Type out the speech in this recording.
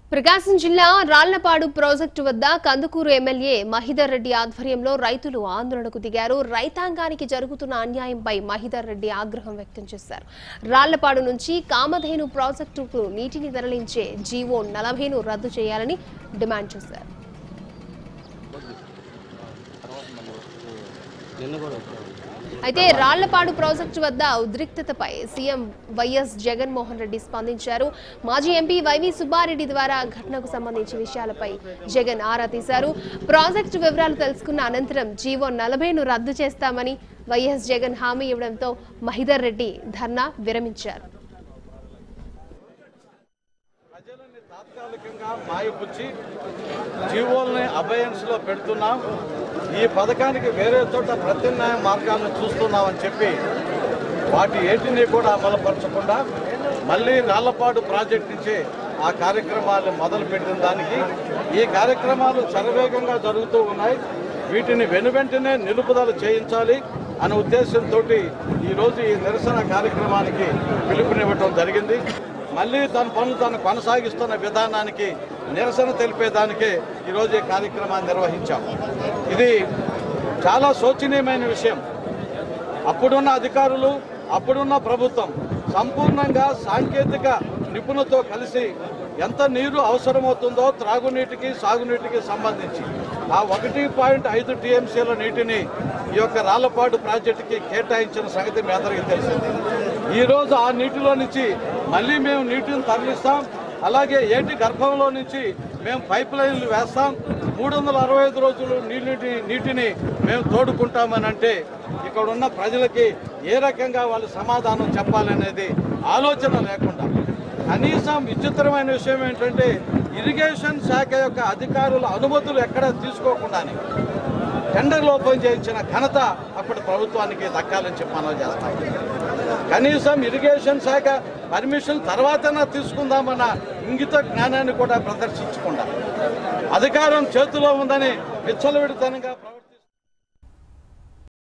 ప్రకాశం జిల్లా రాళ్లపాడు ప్రాజెక్టు వద్ద కందుకూరు ఎమ్మెల్యే మహిదర్ రెడ్డి ఆధ్వర్యంలో రైతులు ఆందోళనకు దిగారు రైతాంగానికి జరుగుతున్న అన్యాయంపై మహిదర్ రెడ్డి ఆగ్రహం వ్యక్తం చేశారు రాళ్లపాడు నుంచి కామధేను ప్రాజెక్టుకు నీటిని తరలించే జీవో నలభైను రద్దు చేయాలని డిమాండ్ చేశారు నిన్న కూడా వచ్చాను అయితే రాళ్లపాడు ప్రాజెక్టు వద్ద ఉద్రిక్తతపై సీఎం వైఎస్ జగన్మోహన్ రెడ్డి స్పందించారు మాజీ ఎంపీ వైవి సుబ్బారెడ్డి ద్వారా ఘటనకు సంబంధించి విషయాలపై జగన్ ఆరా తీశారు ప్రాజెక్టు వివరాలు తెలుసుకున్న అనంతరం జీవో నలభైను రద్దు చేస్తామని వైఎస్ జగన్ హామీ ఇవ్వడంతో మహిదర్ రెడ్డి ధర్నా విరమించారు ప్రజలని తాత్కాలికంగా మాయపుచ్చి జీవోల్ని అబయన్స్ లో పెడుతున్నాం ఈ పథకానికి వేరే చోట ప్రత్యామ్నాయ మార్గాలను చూస్తున్నామని చెప్పి వాటి ఏటిని కూడా అమలుపరచకుండా మళ్ళీ రాళ్లపాడు ప్రాజెక్ట్ నుంచి ఆ కార్యక్రమాలు మొదలు పెట్టిన దానికి ఈ కార్యక్రమాలు శరవేగంగా జరుగుతూ ఉన్నాయి వీటిని వెనువెంటనే నిలుపుదల చేయించాలి అనే ఉద్దేశంతో ఈరోజు ఈ నిరసన కార్యక్రమానికి పిలుపునివ్వటం జరిగింది మళ్ళీ తన పనులు తను కొనసాగిస్తున్న విధానానికి నిరసన తెలిపేదానికే ఈరోజు ఈ కార్యక్రమాన్ని నిర్వహించాం ఇది చాలా శోచనీయమైన విషయం అప్పుడున్న అధికారులు అప్పుడున్న ప్రభుత్వం సంపూర్ణంగా సాంకేతిక నిపుణులతో కలిసి ఎంత నీరు అవసరమవుతుందో త్రాగునీటికి సాగునీటికి సంబంధించి ఆ ఒకటి పాయింట్ ఐదు టీఎంసీల నీటిని ఈ యొక్క రాళ్లపాడు ప్రాజెక్టుకి కేటాయించిన సంగతి మీ అందరికీ తెలిసింది ఈరోజు ఆ నీటిలో నుంచి మళ్ళీ మేము నీటిని తరలిస్తాం అలాగే ఏటి గర్భంలో నుంచి మేము పైప్ లైన్లు వేస్తాం మూడు వందల అరవై ఐదు రోజులు నీటి నీటిని మేము తోడుకుంటామని అంటే ఇక్కడ ఉన్న ప్రజలకి ఏ రకంగా వాళ్ళు సమాధానం చెప్పాలనేది ఆలోచన లేకుండా కనీసం విచిత్రమైన విషయం ఏంటంటే ఇరిగేషన్ శాఖ యొక్క అధికారుల అనుమతులు ఎక్కడ తీసుకోకుండానే టెండర్లు ఓపెన్ చేయించిన ఘనత అప్పటి ప్రభుత్వానికి దక్కాలని చెప్పి మనం చేస్తాం కనీసం ఇరిగేషన్ శాఖ పర్మిషన్ తర్వాతనా తీసుకుందామన్న ఇంగిత జ్ఞానాన్ని కూడా ప్రదర్శించకుండా అధికారం చేతిలో ఉందని విచ్చలవిడితనంగా ప్రవర్తి